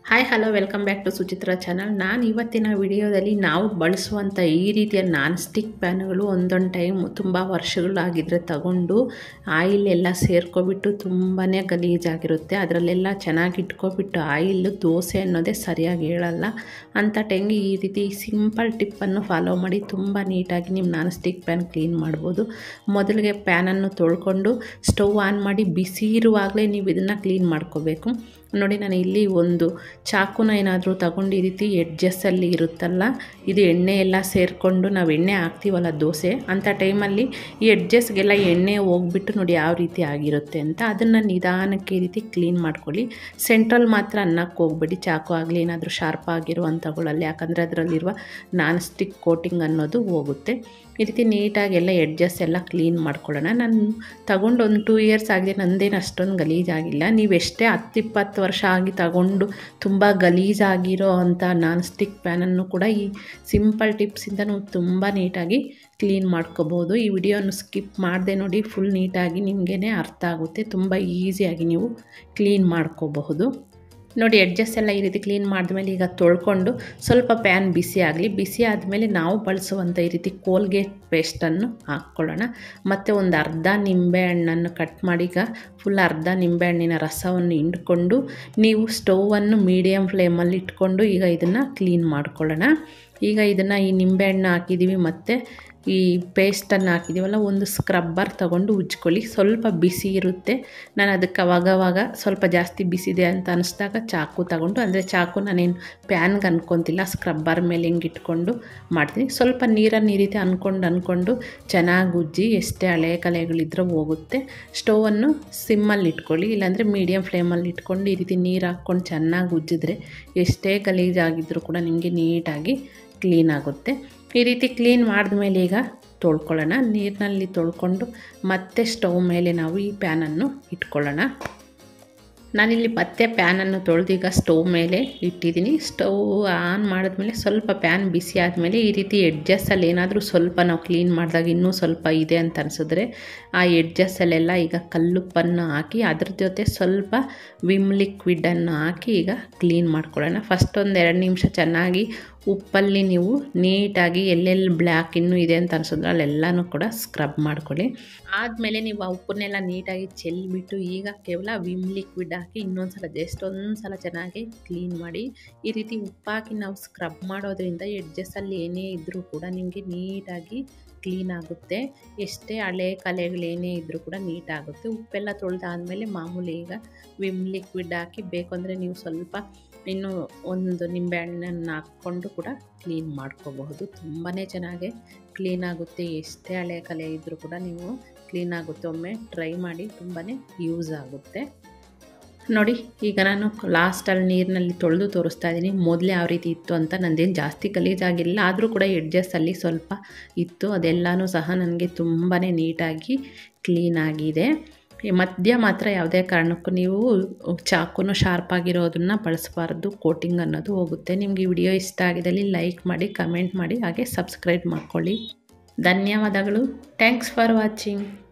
hi hello welcome back to Suchitra channel ನಾನು ಇವತ್ತಿನ ವಿಡಿಯೋದಲ್ಲಿ ನಾವು ಬಳಸುವಂಥ ಈ ರೀತಿಯ ನಾನ್ ಸ್ಟಿಕ್ ಪ್ಯಾನ್ಗಳು ಒಂದೊಂದು ಟೈಮ್ ತುಂಬ ವರ್ಷಗಳಾಗಿದ್ದರೆ ತಗೊಂಡು ಆಯಿಲ್ ಎಲ್ಲ ಸೇರ್ಕೊಬಿಟ್ಟು ತುಂಬಾ ಗಲೀಜಾಗಿರುತ್ತೆ ಅದರಲ್ಲೆಲ್ಲ ಚೆನ್ನಾಗಿ ಇಟ್ಕೊಬಿಟ್ಟು ಆಯಿಲ್ ದೋಸೆ ಅನ್ನೋದೇ ಸರಿಯಾಗಿ ಹೇಳಲ್ಲ ಅಂಥ ಟೈಮ್ಗೆ ಈ ರೀತಿ ಸಿಂಪಲ್ ಟಿಪ್ಪನ್ನು ಫಾಲೋ ಮಾಡಿ ತುಂಬ ನೀಟಾಗಿ ನಿಮ್ಮ ನಾನ್ ಸ್ಟಿಕ್ ಪ್ಯಾನ್ ಕ್ಲೀನ್ ಮಾಡ್ಬೋದು ಮೊದಲಿಗೆ ಪ್ಯಾನನ್ನು ತೊಳ್ಕೊಂಡು ಸ್ಟವ್ ಆನ್ ಮಾಡಿ ಬಿಸಿ ಇರುವಾಗಲೇ ನೀವು ಇದನ್ನು ಕ್ಲೀನ್ ಮಾಡ್ಕೋಬೇಕು ನೋಡಿ ನಾನು ಇಲ್ಲಿ ಒಂದು ಚಾಕುನ ಏನಾದರೂ ತಗೊಂಡು ಈ ರೀತಿ ಎಡ್ಜಸ್ಸಲ್ಲಿ ಇರುತ್ತಲ್ಲ ಇದು ಎಣ್ಣೆ ಎಲ್ಲ ಸೇರಿಕೊಂಡು ನಾವು ಎಣ್ಣೆ ಹಾಕ್ತೀವಲ್ಲ ದೋಸೆ ಅಂಥ ಟೈಮಲ್ಲಿ ಈ ಎಡ್ಜಸ್ಗೆಲ್ಲ ಎಣ್ಣೆ ಹೋಗ್ಬಿಟ್ಟು ನೋಡಿ ಯಾವ ರೀತಿ ಆಗಿರುತ್ತೆ ಅಂತ ಅದನ್ನು ನಿಧಾನಕ್ಕೆ ಈ ರೀತಿ ಕ್ಲೀನ್ ಮಾಡ್ಕೊಳ್ಳಿ ಸೆಂಟ್ರಲ್ ಮಾತ್ರ ಅನ್ನಕ್ಕೆ ಹೋಗ್ಬೇಡಿ ಚಾಕು ಆಗಲಿ ಏನಾದರೂ ಶಾರ್ಪ್ ಆಗಿರುವಂಥವುಗಳಲ್ಲಿ ಯಾಕಂದರೆ ಅದರಲ್ಲಿರುವ ನಾನ್ ಸ್ಟಿಕ್ ಕೋಟಿಂಗ್ ಅನ್ನೋದು ಹೋಗುತ್ತೆ ಈ ರೀತಿ ನೀಟಾಗಿ ಎಲ್ಲ ಎಡ್ಜಸ್ ಎಲ್ಲ ಕ್ಲೀನ್ ಮಾಡ್ಕೊಳ್ಳೋಣ ನಾನು ತಗೊಂಡು ಒಂದು ಟೂ ಇಯರ್ಸ್ ಆಗಿದೆ ನಂದೇನು ಅಷ್ಟೊಂದು ಗಲೀಜಾಗಿಲ್ಲ ನೀವು ಎಷ್ಟೇ ಹತ್ತಿಪ್ಪತ್ತು ವರ್ಷ ಆಗಿ ತಗೊಂಡು ತುಂಬ ಗಲೀಜಾಗಿರೋ ಅಂಥ ನಾನ್ ಸ್ಟಿಕ್ ಪ್ಯಾನನ್ನು ಕೂಡ ಈ ಸಿಂಪಲ್ ಟಿಪ್ಸಿಂದ ನೀವು ತುಂಬ ನೀಟಾಗಿ ಕ್ಲೀನ್ ಮಾಡ್ಕೋಬೋದು ಈ ವಿಡಿಯೋನ ಸ್ಕಿಪ್ ಮಾಡದೆ ನೋಡಿ ಫುಲ್ ನೀಟಾಗಿ ನಿಮಗೇ ಅರ್ಥ ಆಗುತ್ತೆ ತುಂಬ ಈಸಿಯಾಗಿ ನೀವು ಕ್ಲೀನ್ ಮಾಡ್ಕೋಬಹುದು ನೋಡಿ ಎಡ್ಜಸ್ ಎಲ್ಲ ಈ ರೀತಿ ಕ್ಲೀನ್ ಮಾಡಿದ್ಮೇಲೆ ಈಗ ತೊಳ್ಕೊಂಡು ಸ್ವಲ್ಪ ಪ್ಯಾನ್ ಬಿಸಿ ಆಗಲಿ ಬಿಸಿ ಆದಮೇಲೆ ನಾವು ಬಳಸುವಂಥ ಈ ರೀತಿ ಕೋಲ್ಗೇಟ್ ಪೇಸ್ಟನ್ನು ಹಾಕ್ಕೊಳ್ಳೋಣ ಮತ್ತು ಒಂದು ಅರ್ಧ ನಿಂಬೆ ಹಣ್ಣನ್ನು ಕಟ್ ಮಾಡಿ ಈಗ ಫುಲ್ ಅರ್ಧ ನಿಂಬೆಹಣ್ಣಿನ ರಸವನ್ನು ಹಿಂಡ್ಕೊಂಡು ನೀವು ಸ್ಟೌವನ್ನು ಮೀಡಿಯಮ್ ಫ್ಲೇಮಲ್ಲಿ ಇಟ್ಕೊಂಡು ಈಗ ಇದನ್ನು ಕ್ಲೀನ್ ಮಾಡ್ಕೊಳ್ಳೋಣ ಈಗ ಇದನ್ನು ಈ ನಿಂಬೆಹಣ್ಣು ಹಾಕಿದ್ದೀವಿ ಮತ್ತು ಈ ಪೇಸ್ಟನ್ನು ಹಾಕಿದ್ದೀವಲ್ಲ ಒಂದು ಸ್ಕ್ರಬ್ಬರ್ ತೊಗೊಂಡು ಉಜ್ಕೊಳ್ಳಿ ಸ್ವಲ್ಪ ಬಿಸಿ ಇರುತ್ತೆ ನಾನು ಅದಕ್ಕೆ ಅವಾಗವಾಗ ಸ್ವಲ್ಪ ಜಾಸ್ತಿ ಬಿಸಿದೆ ಅಂತ ಅನಿಸ್ದಾಗ ಚಾಕು ತಗೊಂಡು ಅಂದರೆ ಚಾಕು ನಾನೇನು ಪ್ಯಾನ್ಗೆ ಅನ್ಕೊತಿಲ್ಲ ಸ್ಕ್ರಬ್ಬರ್ ಮೇಲೆ ಹಿಂಗೆ ಇಟ್ಕೊಂಡು ಮಾಡ್ತೀನಿ ಸ್ವಲ್ಪ ನೀರನ್ನು ಈ ರೀತಿ ಅಂದ್ಕೊಂಡು ಅಂದ್ಕೊಂಡು ಚೆನ್ನಾಗಿ ಉಜ್ಜಿ ಎಷ್ಟೇ ಹಳೆ ಕಲೆಗಳಿದ್ರೂ ಹೋಗುತ್ತೆ ಸ್ಟೌವನ್ನು ಸಿಮ್ಮಲ್ಲಿ ಇಟ್ಕೊಳ್ಳಿ ಇಲ್ಲಾಂದರೆ ಮೀಡಿಯಮ್ ಫ್ಲೇಮಲ್ಲಿ ಇಟ್ಕೊಂಡು ಈ ರೀತಿ ನೀರು ಹಾಕ್ಕೊಂಡು ಚೆನ್ನಾಗಿ ಉಜ್ಜಿದ್ರೆ ಎಷ್ಟೇ ಗಲೀಜಾಗಿದ್ದರೂ ಕೂಡ ನಿಮಗೆ ನೀಟಾಗಿ ಕ್ಲೀನ್ ಆಗುತ್ತೆ ಈ ರೀತಿ ಕ್ಲೀನ್ ಮಾಡಿದ್ಮೇಲೆ ಈಗ ತೊಳ್ಕೊಳ್ಳೋಣ ನೀರಿನಲ್ಲಿ ತೊಳ್ಕೊಂಡು ಮತ್ತೆ ಸ್ಟವ್ ಮೇಲೆ ನಾವು ಈ ಪ್ಯಾನನ್ನು ಇಟ್ಕೊಳ್ಳೋಣ ನಾನಿಲ್ಲಿ ಮತ್ತೆ ಪ್ಯಾನನ್ನು ತೊಳೆದೀಗ ಸ್ಟವ್ ಮೇಲೆ ಇಟ್ಟಿದ್ದೀನಿ ಸ್ಟವ್ ಆನ್ ಮಾಡಿದ್ಮೇಲೆ ಸ್ವಲ್ಪ ಪ್ಯಾನ್ ಬಿಸಿ ಆದಮೇಲೆ ಈ ರೀತಿ ಎಡ್ಜಸ್ಸಲ್ಲಿ ಏನಾದರೂ ಸ್ವಲ್ಪ ನಾವು ಕ್ಲೀನ್ ಮಾಡಿದಾಗ ಇನ್ನೂ ಸ್ವಲ್ಪ ಇದೆ ಅಂತ ಅನಿಸಿದ್ರೆ ಆ ಎಡ್ಜಸ್ಸಲ್ಲೆಲ್ಲ ಈಗ ಕಲ್ಲುಪ್ಪನ್ನು ಹಾಕಿ ಅದ್ರ ಜೊತೆ ಸ್ವಲ್ಪ ವಿಮ್ ಲಿಕ್ವಿಡನ್ನು ಹಾಕಿ ಈಗ ಕ್ಲೀನ್ ಮಾಡ್ಕೊಳ್ಳೋಣ ಫಸ್ಟ್ ಒಂದು ಎರಡು ನಿಮಿಷ ಚೆನ್ನಾಗಿ ಉಪ್ಪಲ್ಲಿ ನೀವು ನೀಟಾಗಿ ಎಲ್ಲೆಲ್ಲಿ ಬ್ಲ್ಯಾಕ್ ಇನ್ನೂ ಇದೆ ಅಂತ ಅನ್ಸಿದ್ರೆ ಅಲ್ಲೆಲ್ಲನೂ ಕೂಡ ಸ್ಕ್ರಬ್ ಮಾಡ್ಕೊಳ್ಳಿ ಆದಮೇಲೆ ನೀವು ಆ ಉಪ್ಪನ್ನೆಲ್ಲ ನೀಟಾಗಿ ಚೆಲ್ಬಿಟ್ಟು ಈಗ ಕೇವಲ ವಿಮ್ ಲಿಕ್ವಿಡ್ ಹಾಕಿ ಇನ್ನೊಂದು ಸಲ ಜಸ್ಟ್ ಒಂದು ಸಲ ಚೆನ್ನಾಗಿ ಕ್ಲೀನ್ ಮಾಡಿ ಈ ರೀತಿ ಉಪ್ಪಾಕಿ ನಾವು ಸ್ಕ್ರಬ್ ಮಾಡೋದ್ರಿಂದ ಎಡ್ಜಸ್ಸಲ್ಲಿ ಏನೇ ಇದ್ದರೂ ಕೂಡ ನಿಮಗೆ ನೀಟಾಗಿ ಕ್ಲೀನ್ ಆಗುತ್ತೆ ಎಷ್ಟೇ ಹಳೆ ಕಲೆಗಳೇನೇ ಇದ್ದರೂ ಕೂಡ ನೀಟಾಗುತ್ತೆ ಉಪ್ಪೆಲ್ಲ ತೊಳೆದಾದ್ಮೇಲೆ ಮಾಮೂಲಿ ಈಗ ವಿಮ್ ಲಿಕ್ವಿಡ್ ಹಾಕಿ ಬೇಕು ಅಂದರೆ ನೀವು ಸ್ವಲ್ಪ ಇನ್ನು ಒಂದು ನಿಂಬೆಹಣ್ಣನ್ನು ಹಾಕ್ಕೊಂಡು ಕೂಡ ಕ್ಲೀನ್ ಮಾಡ್ಕೋಬಹುದು ತುಂಬಾ ಚೆನ್ನಾಗಿ ಕ್ಲೀನ್ ಆಗುತ್ತೆ ಎಷ್ಟೇ ಹಳೆ ಕಲೆ ಇದ್ದರೂ ಕೂಡ ನೀವು ಕ್ಲೀನ್ ಆಗುತ್ತೆ ಒಮ್ಮೆ ಟ್ರೈ ಮಾಡಿ ತುಂಬಾ ಯೂಸ್ ಆಗುತ್ತೆ ನೋಡಿ ಈಗ ನಾನು ಲಾಸ್ಟಲ್ಲಿ ನೀರಿನಲ್ಲಿ ತೊಳೆದು ತೋರಿಸ್ತಾ ಇದ್ದೀನಿ ಮೊದಲೇ ಯಾವ ರೀತಿ ಇತ್ತು ಅಂತ ನಂದೇನು ಜಾಸ್ತಿ ಗಲೀಜಾಗಿಲ್ಲ ಆದರೂ ಕೂಡ ಎಡ್ಜಸ್ಸಲ್ಲಿ ಸ್ವಲ್ಪ ಇತ್ತು ಅದೆಲ್ಲನೂ ಸಹ ನನಗೆ ತುಂಬಾ ನೀಟಾಗಿ ಕ್ಲೀನ್ ಆಗಿದೆ ಮಧ್ಯ ಮಾತ್ರ ಯಾವುದೇ ಕಾರಣಕ್ಕೂ ನೀವು ಚಾಕುನು ಶಾರ್ಪ್ ಆಗಿರೋದನ್ನು ಬಳಸಬಾರ್ದು ಕೋಟಿಂಗ್ ಅನ್ನೋದು ಹೋಗುತ್ತೆ ನಿಮಗೆ ಈ ವಿಡಿಯೋ ಇಷ್ಟ ಆಗಿದ್ದಲ್ಲಿ ಲೈಕ್ ಮಾಡಿ ಕಮೆಂಟ್ ಮಾಡಿ ಹಾಗೆ ಸಬ್ಸ್ಕ್ರೈಬ್ ಮಾಡ್ಕೊಳ್ಳಿ ಧನ್ಯವಾದಗಳು ಥ್ಯಾಂಕ್ಸ್ ಫಾರ್ ವಾಚಿಂಗ್